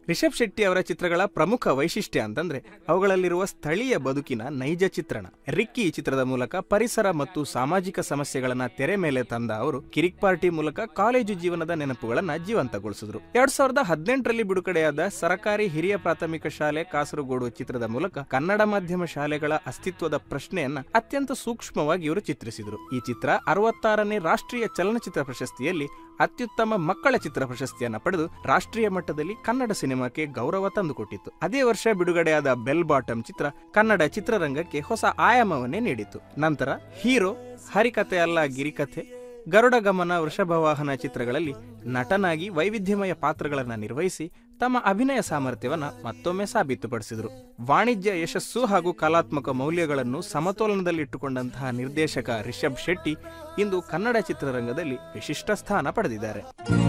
ರಿಷಬ್ ಶೆಟ್ಟಿ ಅವರ ಚಿತ್ರಗಳ ಪ್ರಮುಖ ವೈಶಿಷ್ಟ್ಯ ಅಂತಂದ್ರೆ ಅವುಗಳಲ್ಲಿರುವ ಸ್ಥಳೀಯ ಬದುಕಿನ ನೈಜ ಚಿತ್ರಣ ರಿಕ್ಕಿ ಚಿತ್ರದ ಮೂಲಕ ಪರಿಸರ ಮತ್ತು ಸಾಮಾಜಿಕ ಸಮಸ್ಯೆಗಳನ್ನ ತೆರೆ ಮೇಲೆ ತಂದ ಅವರು ಕಿರಿಕ್ ಪಾರ್ಟಿ ಮೂಲಕ ಕಾಲೇಜು ಜೀವನದ ನೆನಪುಗಳನ್ನ ಜೀವಂತಗೊಳಿಸಿದ್ರು ಎರಡ್ ಸಾವಿರದ ಹದಿನೆಂಟರಲ್ಲಿ ಬಿಡುಗಡೆಯಾದ ಸರಕಾರಿ ಹಿರಿಯ ಪ್ರಾಥಮಿಕ ಶಾಲೆ ಕಾಸರಗೋಡು ಚಿತ್ರದ ಮೂಲಕ ಕನ್ನಡ ಮಾಧ್ಯಮ ಶಾಲೆಗಳ ಅಸ್ತಿತ್ವದ ಪ್ರಶ್ನೆಯನ್ನ ಅತ್ಯಂತ ಸೂಕ್ಷ್ಮವಾಗಿ ಇವರು ಚಿತ್ರಿಸಿದರು ಈ ಚಿತ್ರ ಅರವತ್ತಾರನೇ ರಾಷ್ಟ್ರೀಯ ಚಲನಚಿತ್ರ ಪ್ರಶಸ್ತಿಯಲ್ಲಿ ಅತ್ಯುತ್ತಮ ಮಕ್ಕಳ ಚಿತ್ರ ಪ್ರಶಸ್ತಿಯನ್ನ ಪಡೆದು ರಾಷ್ಟ್ರೀಯ ಮಟ್ಟದಲ್ಲಿ ಕನ್ನಡ ಸಿನಿಮಾಕ್ಕೆ ಗೌರವ ತಂದುಕೊಟ್ಟಿತ್ತು ಅದೇ ವರ್ಷ ಬಿಡುಗಡೆಯಾದ ಬೆಲ್ ಬಾಟಮ್ ಚಿತ್ರ ಕನ್ನಡ ಚಿತ್ರರಂಗಕ್ಕೆ ಹೊಸ ಆಯಾಮವನ್ನೇ ನೀಡಿತು ನಂತರ ಹೀರೋ ಹರಿಕತೆ ಅಲ್ಲ ಗಿರಿಕಥೆ ಗರುಡ ಗಮನ ವೃಷಭವಾಹನ ಚಿತ್ರಗಳಲ್ಲಿ ನಟನಾಗಿ ವೈವಿಧ್ಯಮಯ ಪಾತ್ರಗಳನ್ನು ನಿರ್ವಹಿಸಿ ತಮ್ಮ ಅಭಿನಯ ಸಾಮರ್ಥ್ಯವನ್ನ ಮತ್ತೊಮ್ಮೆ ಸಾಬೀತುಪಡಿಸಿದರು ವಾಣಿಜ್ಯ ಯಶಸ್ಸು ಹಾಗೂ ಕಲಾತ್ಮಕ ಮೌಲ್ಯಗಳನ್ನು ಸಮತೋಲನದಲ್ಲಿಟ್ಟುಕೊಂಡಂತಹ ನಿರ್ದೇಶಕ ರಿಷಬ್ ಶೆಟ್ಟಿ ಇಂದು ಕನ್ನಡ ಚಿತ್ರರಂಗದಲ್ಲಿ ವಿಶಿಷ್ಟ ಸ್ಥಾನ ಪಡೆದಿದ್ದಾರೆ